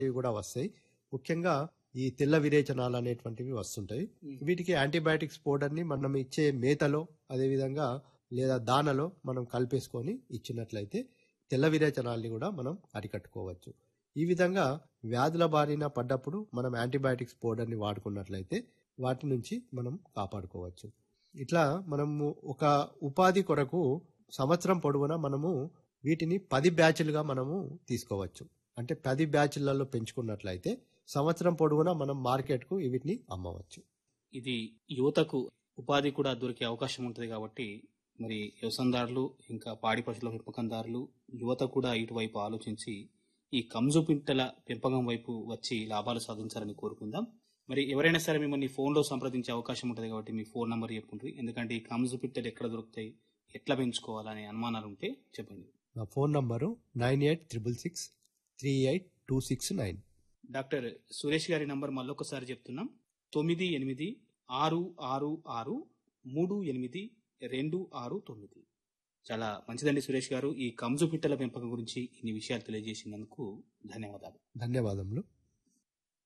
ఇవి కూడా వస్తాయి ముఖ్యంగా ఈ తెల్ల విరేచనాలు అనేటువంటివి వస్తుంటాయి వీటికి యాంటీబయాటిక్స్ పౌడర్ ని మనం ఇచ్చే మేతలో అదేవిధంగా లేదా దానలో మనం కలిపేసుకొని ఇచ్చినట్లయితే తెల్ల విరేచనాల్ని కూడా మనం అరికట్టుకోవచ్చు ఈ విధంగా వ్యాధుల బారిన పడ్డప్పుడు మనం యాంటీబయాటిక్స్ పౌడర్ని వాడుకున్నట్లయితే వాటి నుంచి మనం కాపాడుకోవచ్చు ఇట్లా మనము ఒక ఉపాధి కొరకు సంవత్సరం పొడవునా మనము వీటిని పది బ్యాచ్లుగా మనము తీసుకోవచ్చు అంటే పది బ్యాచ్లలో పెంచుకున్నట్లయితే సంవత్సరం పొడవునా మనం మార్కెట్కు వీటిని అమ్మవచ్చు ఇది యువతకు ఉపాధి కూడా దొరికే అవకాశం ఉంటుంది కాబట్టి మరి వ్యవసాయదారులు ఇంకా పాడి పశువుల పెంపకందారులు యువత కూడా ఇటువైపు ఆలోచించి ఈ కంజు పింటల పెంపకం వైపు వచ్చి లాభాలు సాధించాలని కోరుకుందాం మరి ఎవరైనా సరే మిమ్మల్ని ఫోన్లో సంప్రదించే అవకాశం ఉంటుంది కాబట్టి మీ ఫోన్ నంబర్ చెప్పుండ్రి ఎందుకంటే ఈ కంజు పిట్టలు ఎక్కడ దొరుకుతాయి ఎట్లా పెంచుకోవాలనే అనుమానాలు ఉంటే చెప్పండి నా phone number nine eight triple six three eight two six nine doctor Suresh గారి నంబర్ మళ్ళొకసారి చెప్తున్నాం తొమ్మిది ఎనిమిది ఆరు ఆరు ఆరు మూడు ఎనిమిది రెండు ఆరు తొమ్మిది చాలా మంచిదండి సురేష్ గారు ఈ కంజు పిట్టల పెంపకం గురించి ఇన్ని విషయాలు తెలియజేసినందుకు ధన్యవాదాలు ధన్యవాదములు